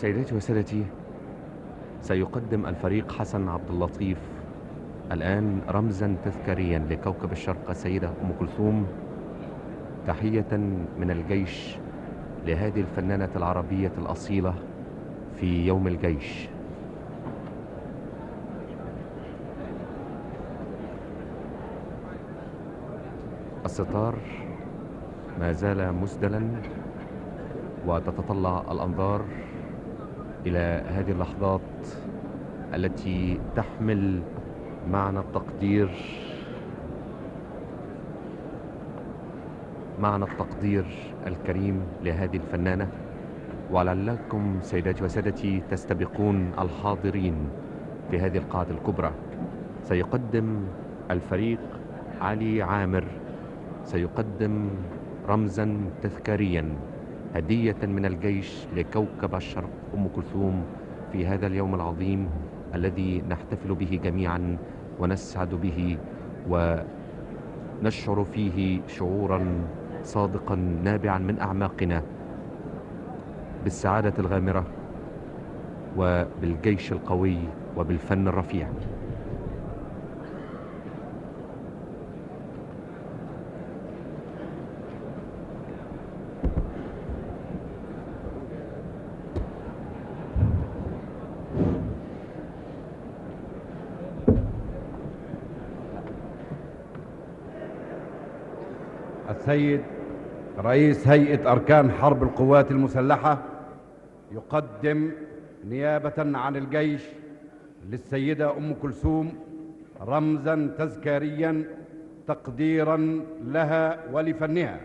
سيداتي وسادتي سيقدم الفريق حسن عبد اللطيف الآن رمزا تذكاريا لكوكب الشرق السيدة أم كلثوم تحية من الجيش لهذه الفنانة العربية الأصيلة في يوم الجيش الستار ما زال مسدلا وتتطلع الأنظار إلى هذه اللحظات التي تحمل معنى التقدير معنى التقدير الكريم لهذه الفنانة ولعلكم سيداتي وسادتي تستبقون الحاضرين في هذه القاعة الكبرى سيقدم الفريق علي عامر سيقدم رمزا تذكاريا هدية من الجيش لكوكب الشرق أم كلثوم في هذا اليوم العظيم الذي نحتفل به جميعا ونسعد به ونشعر فيه شعورا صادقا نابعا من أعماقنا بالسعادة الغامرة وبالجيش القوي وبالفن الرفيع السيد رئيس هيئة أركان حرب القوات المسلحة يقدم نيابة عن الجيش للسيدة أم كلثوم رمزا تذكاريا تقديرا لها ولفنها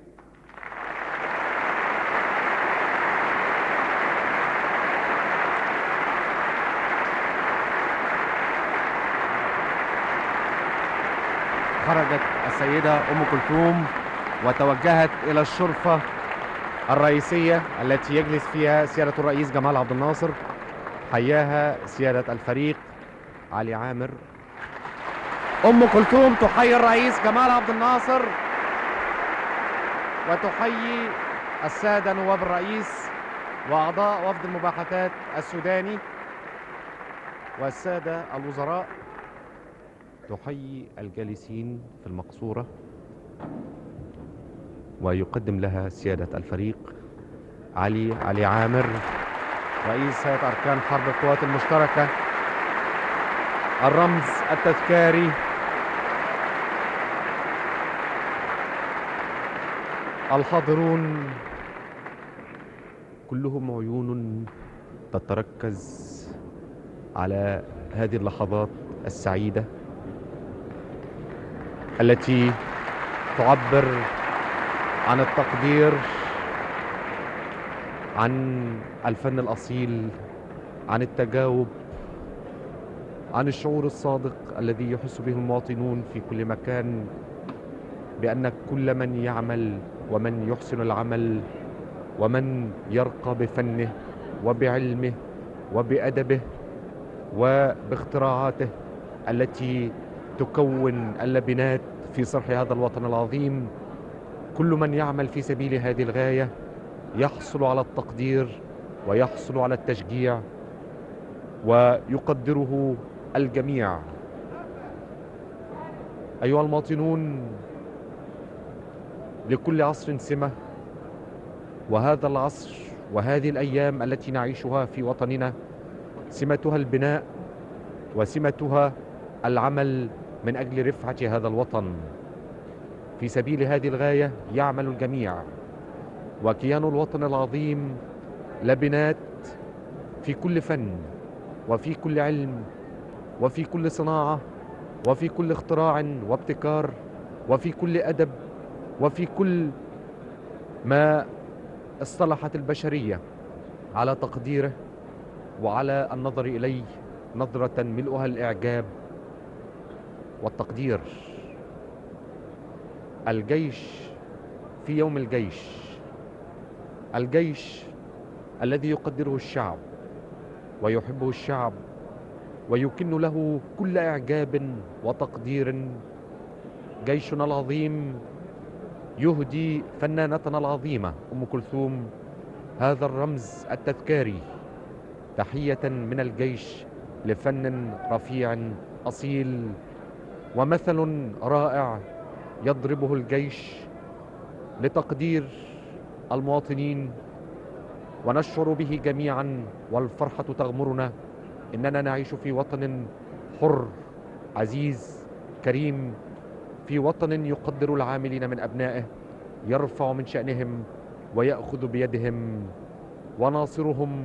خرجت السيدة أم كلثوم وتوجهت إلى الشرفة الرئيسية التي يجلس فيها سيادة الرئيس جمال عبد الناصر حياها سيادة الفريق علي عامر أم كلثوم تحيي الرئيس جمال عبد الناصر وتحيي السادة نواب الرئيس وأعضاء وفد المباحثات السوداني والسادة الوزراء تحيي الجالسين في المقصورة ويقدم لها سيادة الفريق علي علي عامر رئيس هيئة أركان حرب القوات المشتركة الرمز التذكاري الحاضرون كلهم عيون تتركز على هذه اللحظات السعيده التي تعبر عن التقدير عن الفن الاصيل عن التجاوب عن الشعور الصادق الذي يحس به المواطنون في كل مكان بان كل من يعمل ومن يحسن العمل ومن يرقى بفنه وبعلمه وبادبه وباختراعاته التي تكون اللبنات في صرح هذا الوطن العظيم كل من يعمل في سبيل هذه الغايه يحصل على التقدير ويحصل على التشجيع ويقدره الجميع ايها المواطنون لكل عصر سمه وهذا العصر وهذه الايام التي نعيشها في وطننا سمتها البناء وسمتها العمل من اجل رفعه هذا الوطن في سبيل هذه الغايه يعمل الجميع وكيان الوطن العظيم لبنات في كل فن وفي كل علم وفي كل صناعه وفي كل اختراع وابتكار وفي كل ادب وفي كل ما اصطلحت البشريه على تقديره وعلى النظر اليه نظره ملؤها الاعجاب والتقدير الجيش في يوم الجيش الجيش الذي يقدره الشعب ويحبه الشعب ويكن له كل اعجاب وتقدير جيشنا العظيم يهدي فنانتنا العظيمه ام كلثوم هذا الرمز التذكاري تحية من الجيش لفن رفيع أصيل ومثل رائع يضربه الجيش لتقدير المواطنين ونشعر به جميعا والفرحة تغمرنا إننا نعيش في وطن حر عزيز كريم في وطن يقدر العاملين من أبنائه يرفع من شأنهم ويأخذ بيدهم وناصرهم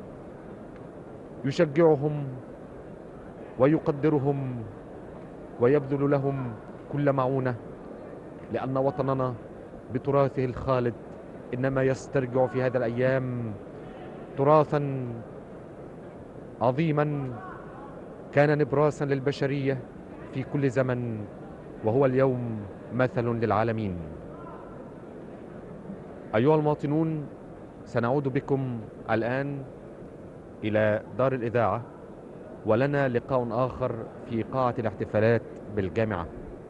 يشجعهم ويقدرهم ويبذل لهم كل معونة لأن وطننا بتراثه الخالد إنما يسترجع في هذه الأيام تراثا عظيما كان نبراسا للبشرية في كل زمن وهو اليوم مثل للعالمين أيها المواطنون سنعود بكم الآن إلى دار الإذاعة ولنا لقاء آخر في قاعة الاحتفالات بالجامعة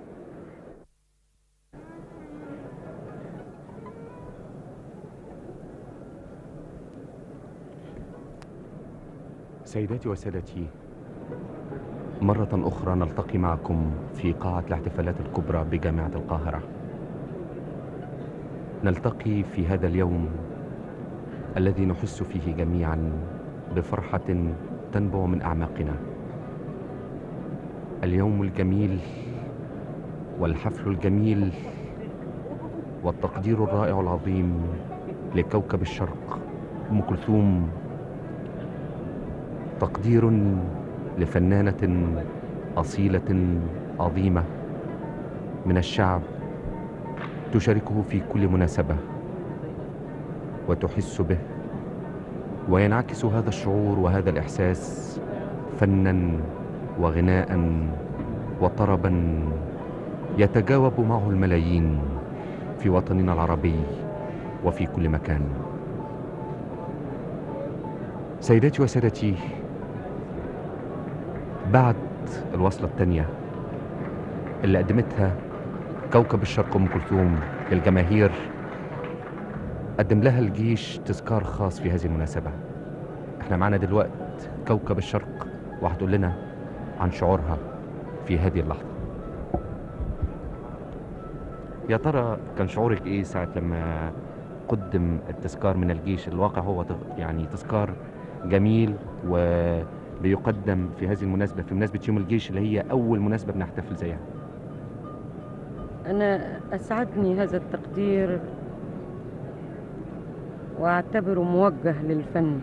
سيداتي وسادتي مرة أخرى نلتقي معكم في قاعة الاحتفالات الكبرى بجامعة القاهرة نلتقي في هذا اليوم الذي نحس فيه جميعا بفرحة تنبع من أعماقنا اليوم الجميل والحفل الجميل والتقدير الرائع العظيم لكوكب الشرق أم كلثوم تقدير لفنانة أصيلة عظيمة من الشعب تشاركه في كل مناسبة وتحس به وينعكس هذا الشعور وهذا الإحساس فنا وغناء وطربا يتجاوب معه الملايين في وطننا العربي وفي كل مكان سيداتي وسادتي بعد الوصلة الثانية اللي قدمتها كوكب الشرق أم كلثوم للجماهير قدم لها الجيش تذكار خاص في هذه المناسبة احنا معنا دلوقت كوكب الشرق وهتقول لنا عن شعورها في هذه اللحظة يا ترى كان شعورك ايه ساعة لما قدم التذكار من الجيش الواقع هو تغ- يعني تذكار جميل وبيقدم في هذه المناسبة في مناسبة يوم الجيش اللي هي أول مناسبة بنحتفل زيها أنا أسعدني هذا التقدير وأعتبره موجه للفن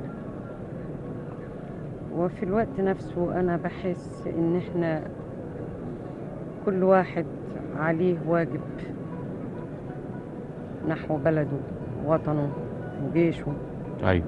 وفي الوقت نفسه أنا بحس إن إحنا كل واحد عليه واجب نحو بلده وطنه وجيشه أيوة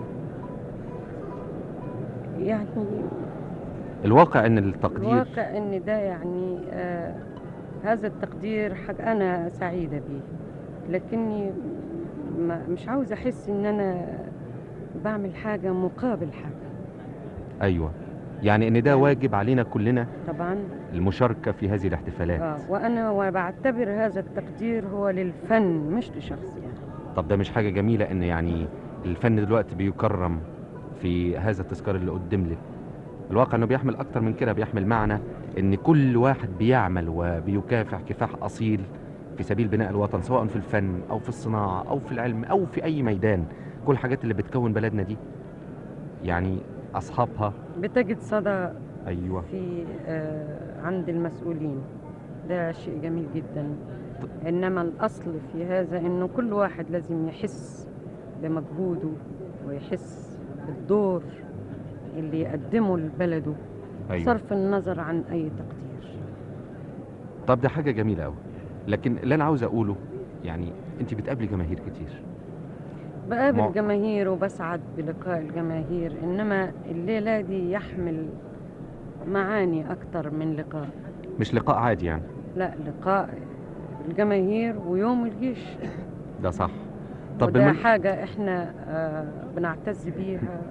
يعني الواقع ان التقدير الواقع ان ده يعني آه هذا التقدير حق انا سعيده بيه لكني ما مش عاوزه احس ان انا بعمل حاجه مقابل حاجه ايوه يعني ان ده واجب علينا كلنا طبعا المشاركة في هذه الاحتفالات آه وانا وبعتبر هذا التقدير هو للفن مش لشخص يعني طب ده مش حاجة جميلة ان يعني الفن دلوقتي بيكرم في هذا التذكار اللي قدم لك الواقع انه بيحمل اكتر من كده بيحمل معنى ان كل واحد بيعمل وبيكافح كفاح اصيل في سبيل بناء الوطن سواء في الفن او في الصناعة او في العلم او في اي ميدان كل الحاجات اللي بتكون بلدنا دي يعني اصحابها بتجد صدى ايوه في آه عند المسؤولين ده شيء جميل جدا انما الاصل في هذا انه كل واحد لازم يحس بمجهوده ويحس بالدور اللي يقدمه لبلده ايوه صرف النظر عن اي تقدير طب ده حاجة جميلة قوي لكن اللي انا عاوز اقوله يعني انت بتقابلي جماهير كتير بقابل مع- جماهير وبسعد بلقاء الجماهير انما الليله دي يحمل معاني اكتر من لقاء مش لقاء عادي يعني لا لقاء الجماهير ويوم الجيش ده صح طب وده بالمن... حاجة احنا آه بنعتز بيها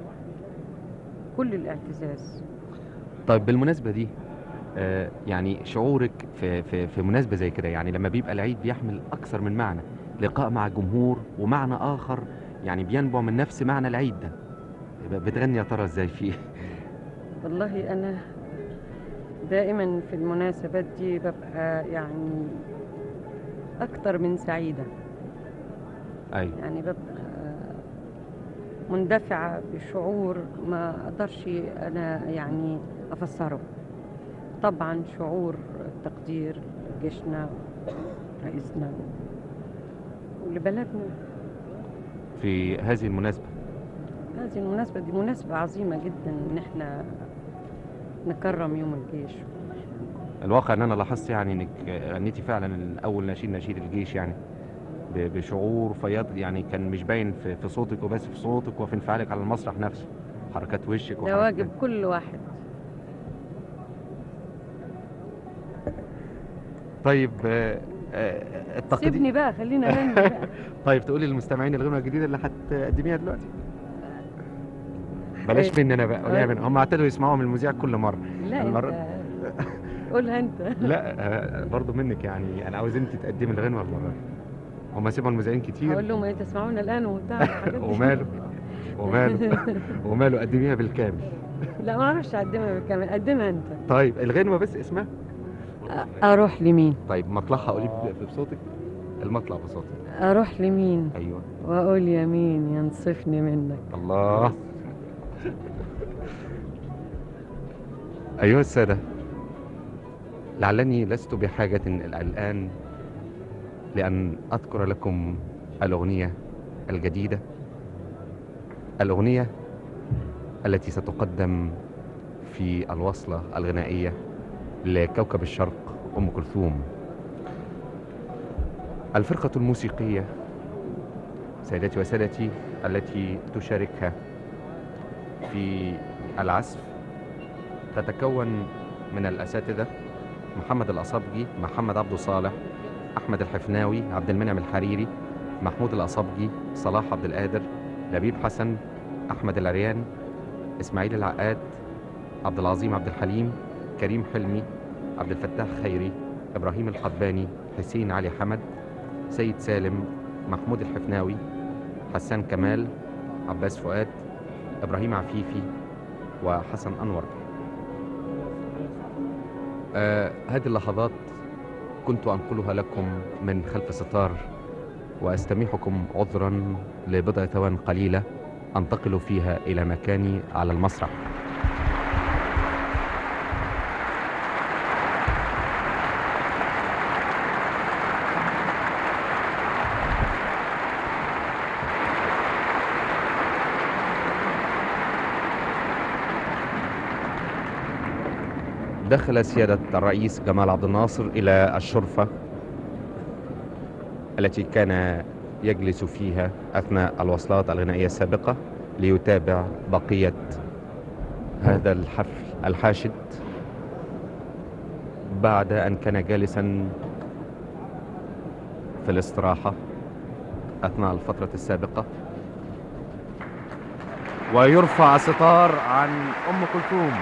كل الاعتزاز طيب بالمناسبة دي آه يعني شعورك في في في مناسبة زي كده يعني لما بيبقى العيد بيحمل أكثر من معنى لقاء مع جمهور ومعنى آخر يعني بينبع من نفس معنى العيد ده بتغني يا ترى ازاي فيه والله أنا دائما في المناسبات دي ببقى يعني أكتر من سعيدة ايوه يعني ببقى مندفعة بشعور ما أقدرش أنا يعني أفسره طبعا شعور تقدير جيشنا رئيسنا ولبلدنا في هذه المناسبة هذه المناسبة دي مناسبة عظيمة جدا إن احنا نكرم يوم الجيش الواقع ان انا لاحظت يعني انك غنيتي فعلا اول نشيد نشيد الجيش يعني ب- بشعور فياض يعني كان مش باين في في صوتك وبس في صوتك وفي انفعالك على المسرح نفسه حركات وشك ده وحركات واجب كل واحد طيب آه، آه، التقديم سيبني بقى خلينا نغني بقى طيب تقولي للمستمعين الغنوة الجديدة اللي هتقدميها دلوقتي بلاش مني انا بقى قوليها من هم اعتادوا يسمعوها من المذيع كل مرة لا المرة- انت قولها انت لا آه، برضو منك يعني انا عاوز انت تقدمي الغنوة المرة دي هم سيبوا المذيعين كتير هقول لهم ايه تسمعونا الان وبتاع الحاجات دي. وماله وماله وماله قدميها بالكامل لا ما اعرفش اقدمها بالكامل قدمها انت طيب الغنوة بس اسمها أ- اروح لمين طيب مطلعها قولي ب- بصوتك المطلع بصوتك اروح لمين ايوه واقول يمين ينصفني منك الله أيها السادة لعلني لست بحاجة الآن لأن أذكر لكم الأغنية الجديدة الأغنية التي ستقدم في الوصلة الغنائية لكوكب الشرق أم كلثوم الفرقة الموسيقية سيداتي وسادتي التي تشاركها في العزف تتكون من الأساتذة محمد الأصابجي محمد عبد صالح أحمد الحفناوي عبد المنعم الحريري محمود الأصابجي صلاح عبد القادر لبيب حسن أحمد العريان إسماعيل العقاد عبد العظيم عبد الحليم كريم حلمي عبد الفتاح خيري إبراهيم القباني حسين علي حمد سيد سالم محمود الحفناوي حسان كمال عباس فؤاد ابراهيم عفيفي وحسن انور آه هذه اللحظات كنت انقلها لكم من خلف ستار واستميحكم عذرا لبضع ثوان قليله انتقل فيها الى مكاني على المسرح دخل سيادة الرئيس جمال عبد الناصر إلى الشرفة التي كان يجلس فيها أثناء الوصلات الغنائية السابقة ليتابع بقية هذا الحفل الحاشد بعد أن كان جالسا في الاستراحة أثناء الفترة السابقة ويرفع ستار عن أم كلثوم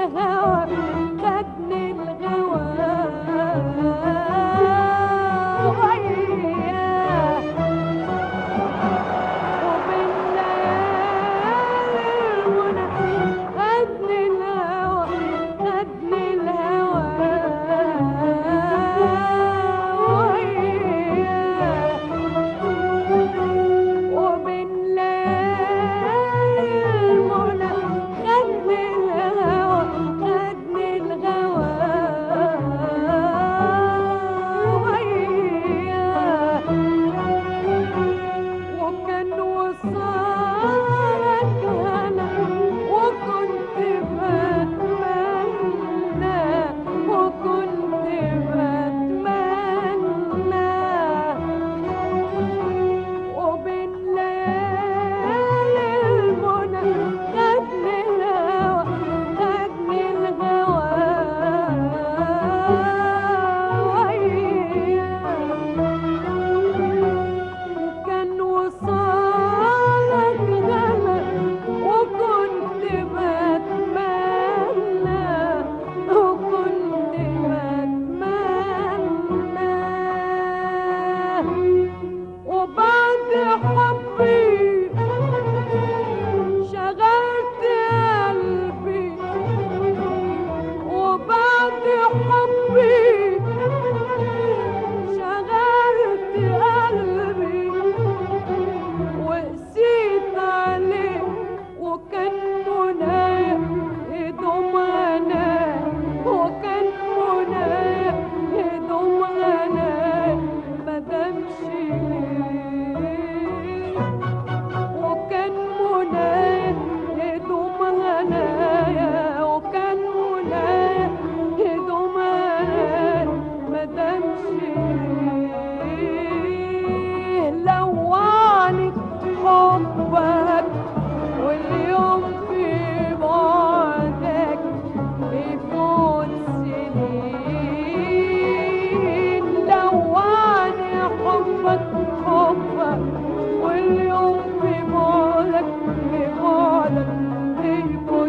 الهوى خدني الغوى وياه وبالليل المنى خدني الهوى خدني الهوى وياه وبالليل المنى خدني الهوى خدني الغوى وياه وكان وصالك هنا وكنت بتمنى وكنت بتمنى وبين ليالي المنى خدني الهوى خدني الهوى وياه كان وصالك غلا وكنت بتمنى وكنت بتمنى وبعد حبي شغلت قلبي وبعد حبي شغلت قلبي وقسيت عليه وكان منايا يدوم غنايا وكان منايا يدوم غنايا مدامش ليه وكان منايا يدوم غنايا وكان منايا يدوم غنايا مدامش ليه لوعني حبك واليوم في بعدك بيفوت سنين لوعني حبك حبك واليوم في بعدك في بعدك بيفوت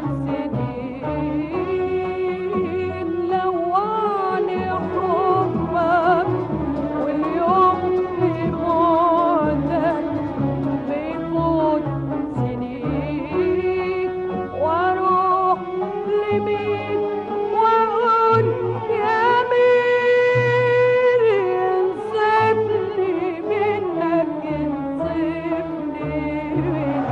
سنين لوعني حبك واليوم في بعدك بيفوت سنين واروح لمين واقول يا مين ينصفني منك ينصفني منك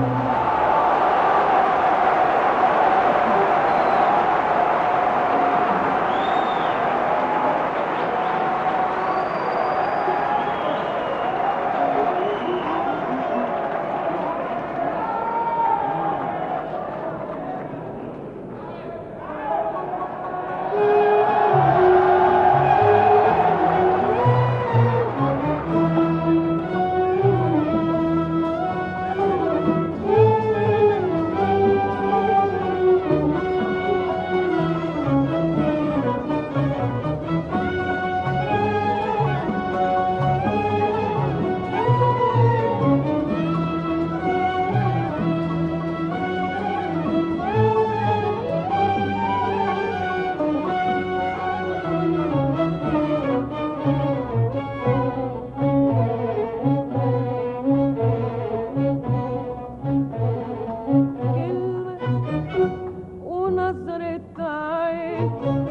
كلمة ونظرة عين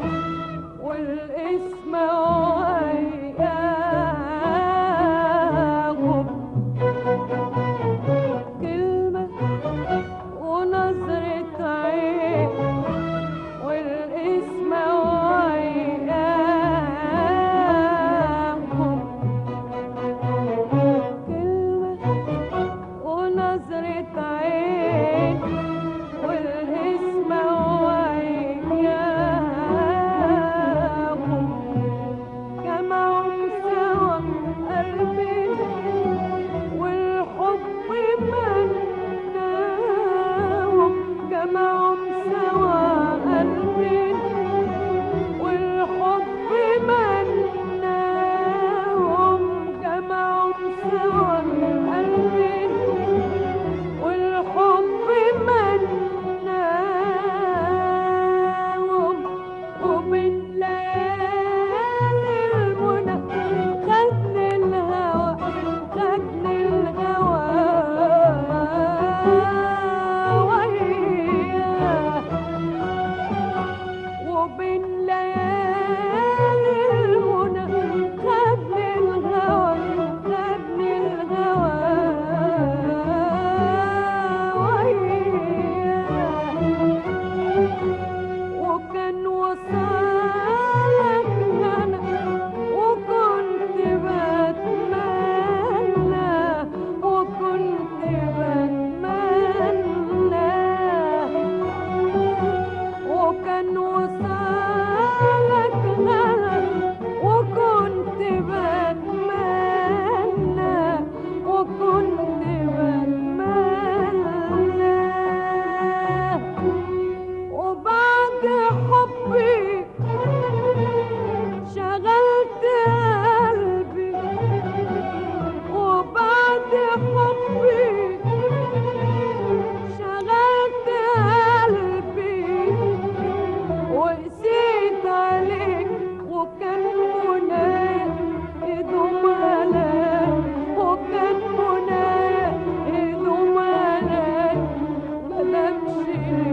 والاسم وياهم كلمة ونظرة عين والاسم وياهم كلمة ونظرة عين والاسم وياهم كان وصالك غلط وكنت بتمنى وكنت بتمنى وبعد حبي شغلت قلبي وبعد حبي شغلت قلبي وقسيت عليك وكان منايا يدوم عليا وكان منايا يدوم عليا ملامش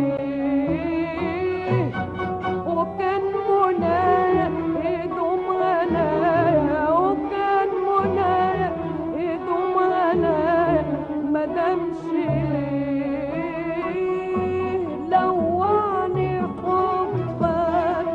ليه وكان منايا يدوم عليا وكان منايا يدوم عليا مدامش ليه لوعني حبك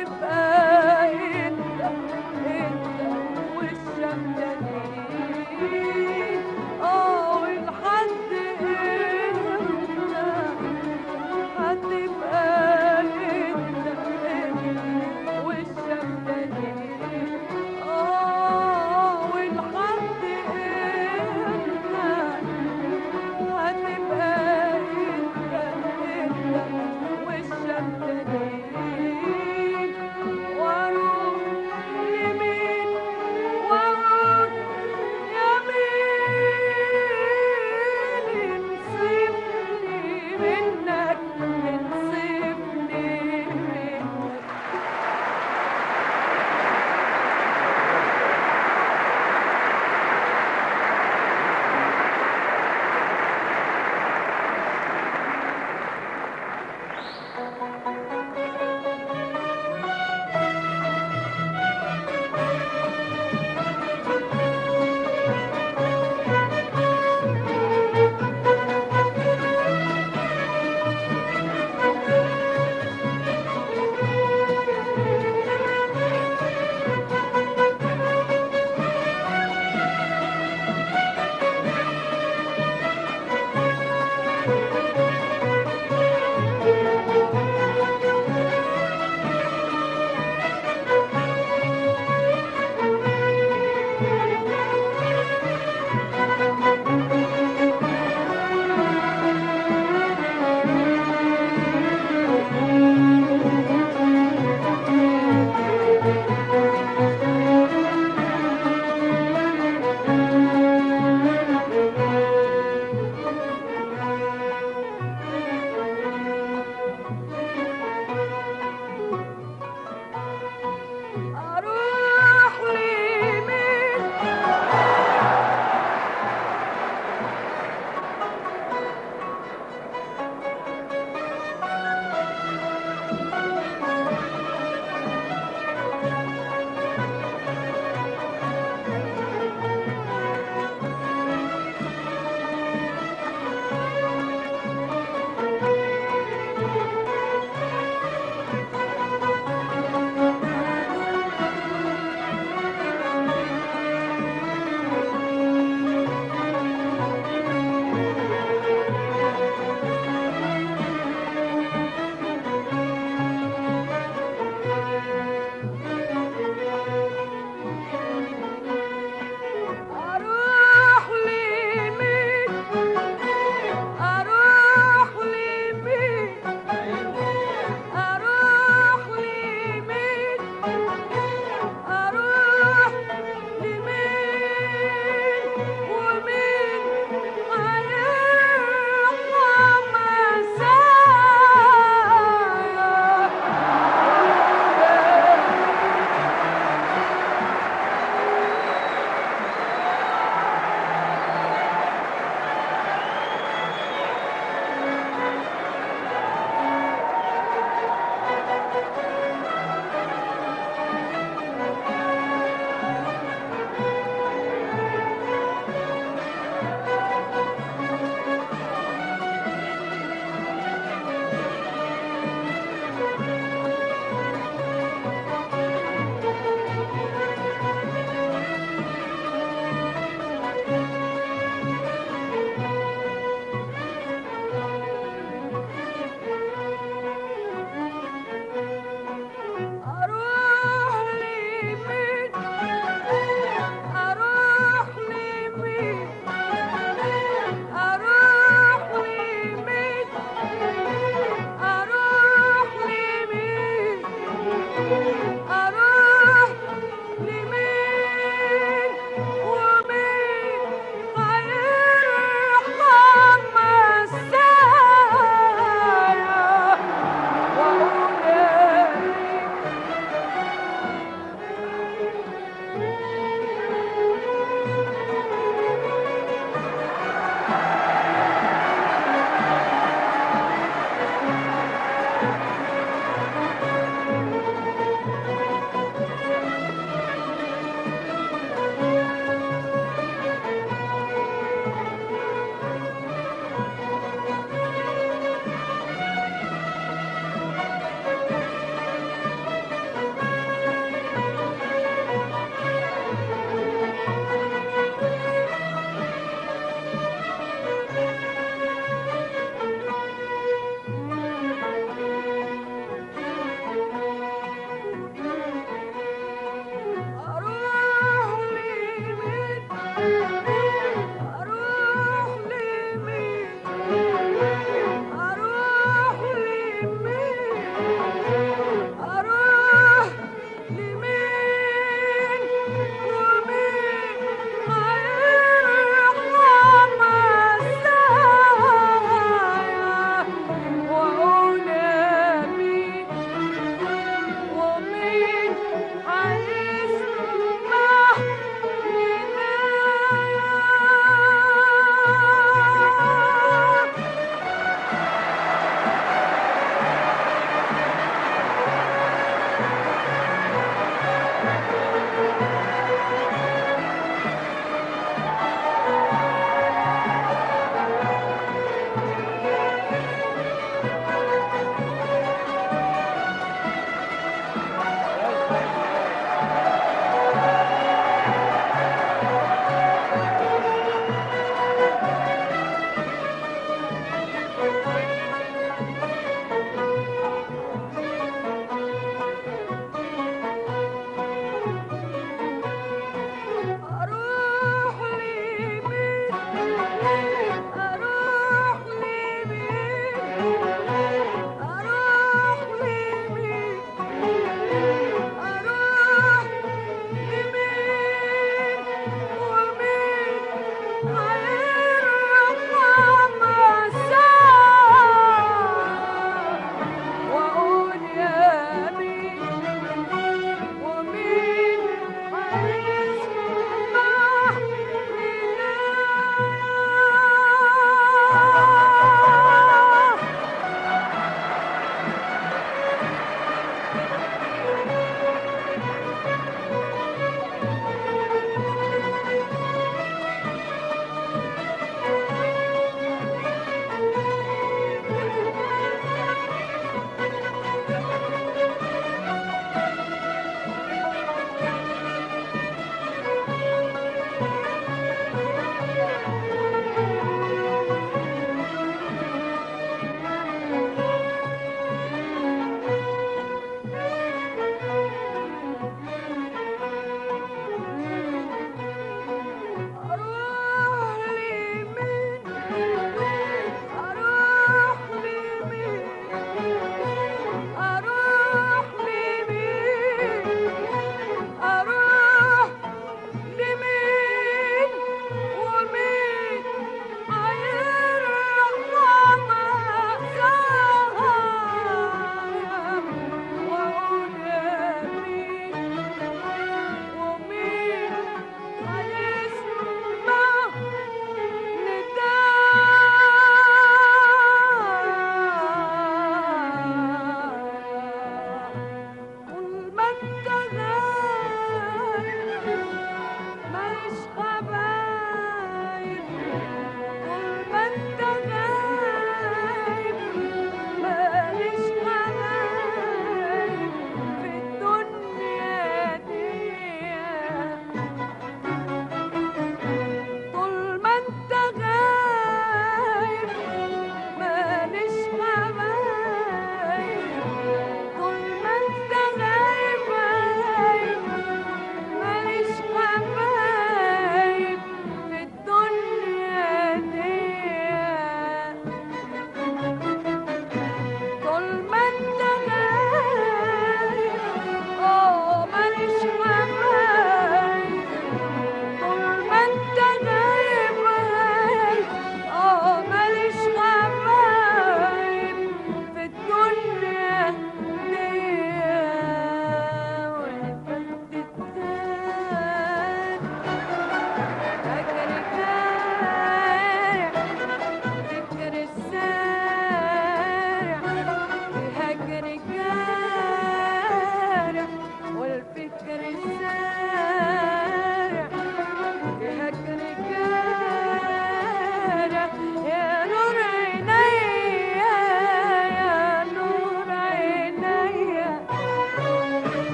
هتبقى انت انت وشك جديد اه ولحد امتى هتبقى انت انت وشك جديد اه ولحد امتى هتبقى انت انت وشك جديد أروح لمين أروح لمين أروح لمين أروح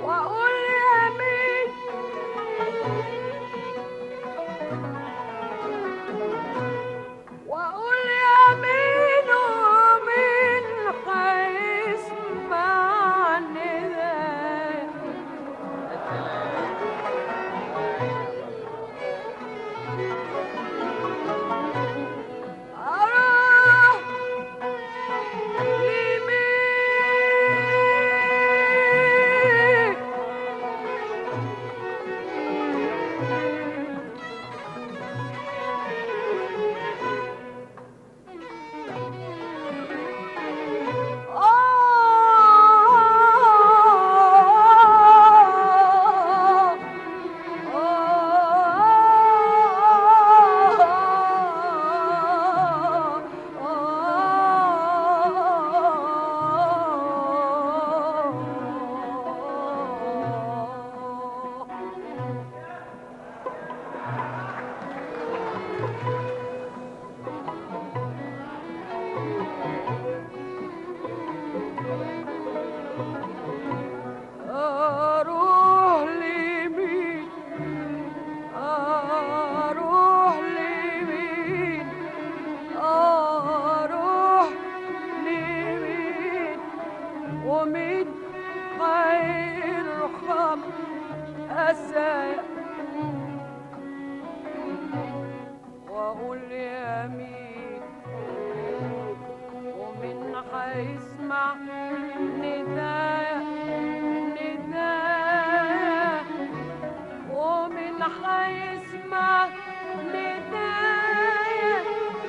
واقول يا مين واقول يا مين ومين هيسمع نداء أروح لمين آه أروح لمين أروح لمين أروح لمين ومين هيرحم أسايا وأقول يا مين ومين هيسمع ندايا ندايا ومن هيسمع ندايا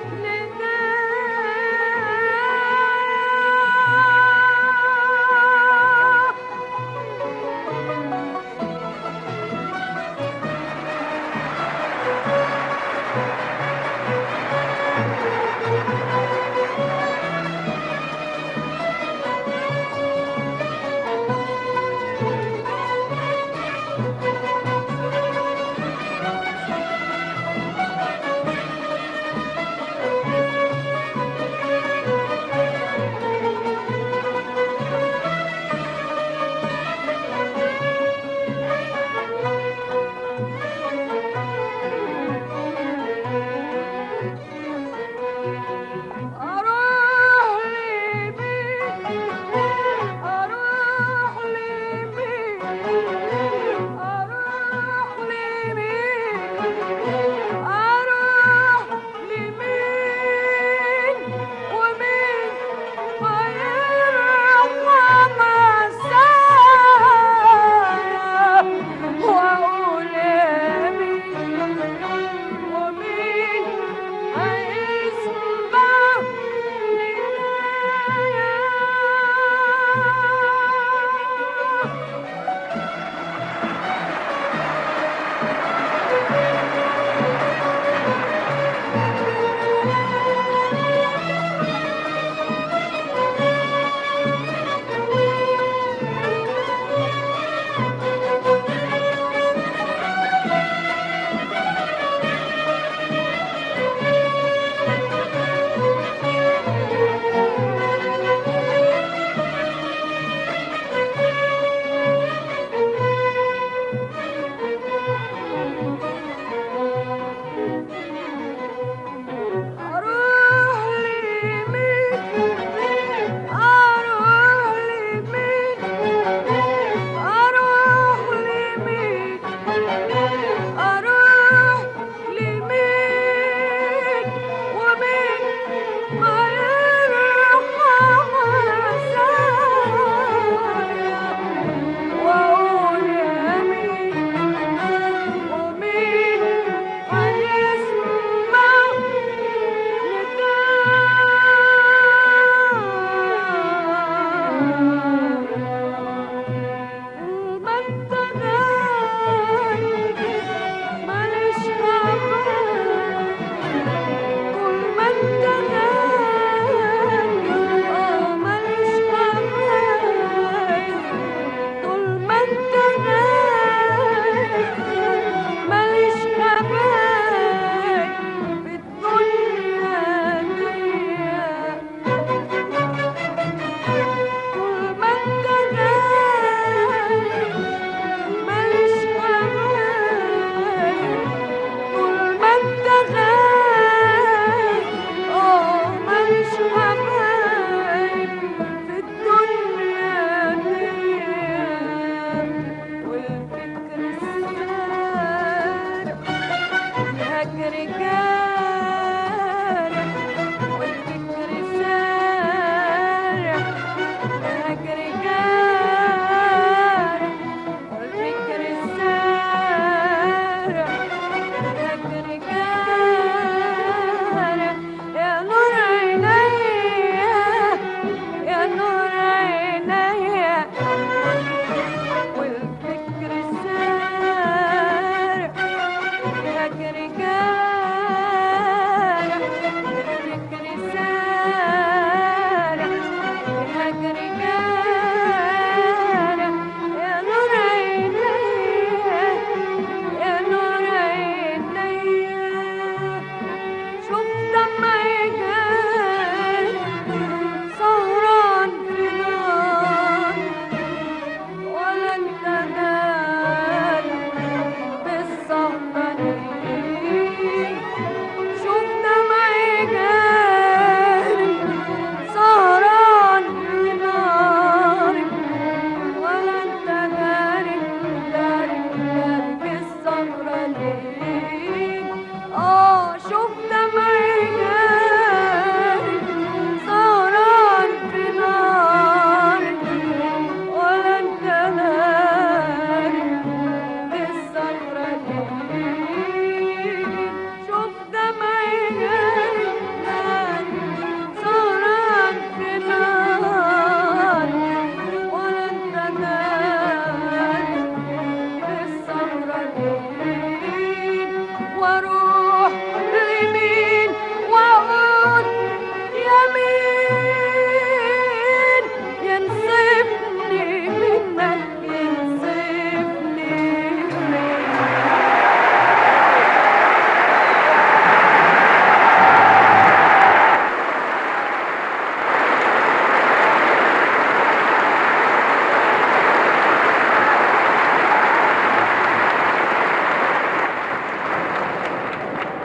ندايا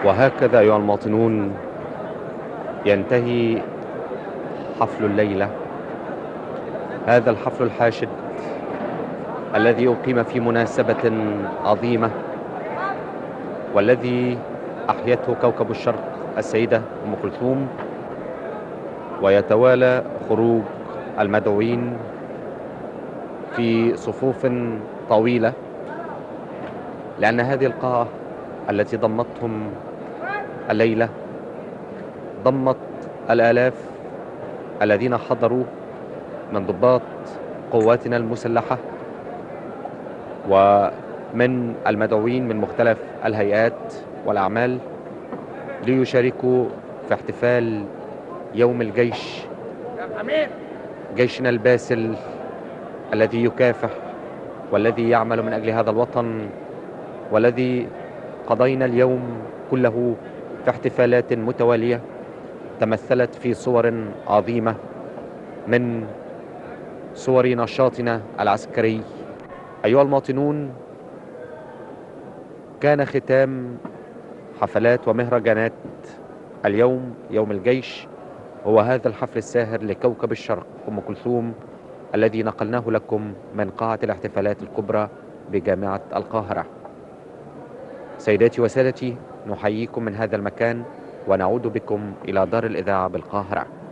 وهكذا أيها المواطنون ينتهي حفل الليلة هذا الحفل الحاشد الذي أقيم في مناسبة عظيمة والذي أحيته كوكب الشرق السيدة أم كلثوم ويتوالى خروج المدعوين في صفوف طويلة لأن هذه القاعة التي ضمتهم الليلة ضمت الآلاف الذين حضروا من ضباط قواتنا المسلحة ومن المدعوين من مختلف الهيئات والأعمال ليشاركوا في احتفال يوم الجيش جيشنا الباسل الذي يكافح والذي يعمل من أجل هذا الوطن والذي قضينا اليوم كله في احتفالات متوالية تمثلت في صور عظيمة من صور نشاطنا العسكري أيها المواطنون كان ختام حفلات ومهرجانات اليوم يوم الجيش هو هذا الحفل الساهر لكوكب الشرق أم كلثوم الذي نقلناه لكم من قاعة الاحتفالات الكبرى بجامعة القاهرة سيداتي وسادتي نحييكم من هذا المكان ونعود بكم إلى دار الإذاعة بالقاهرة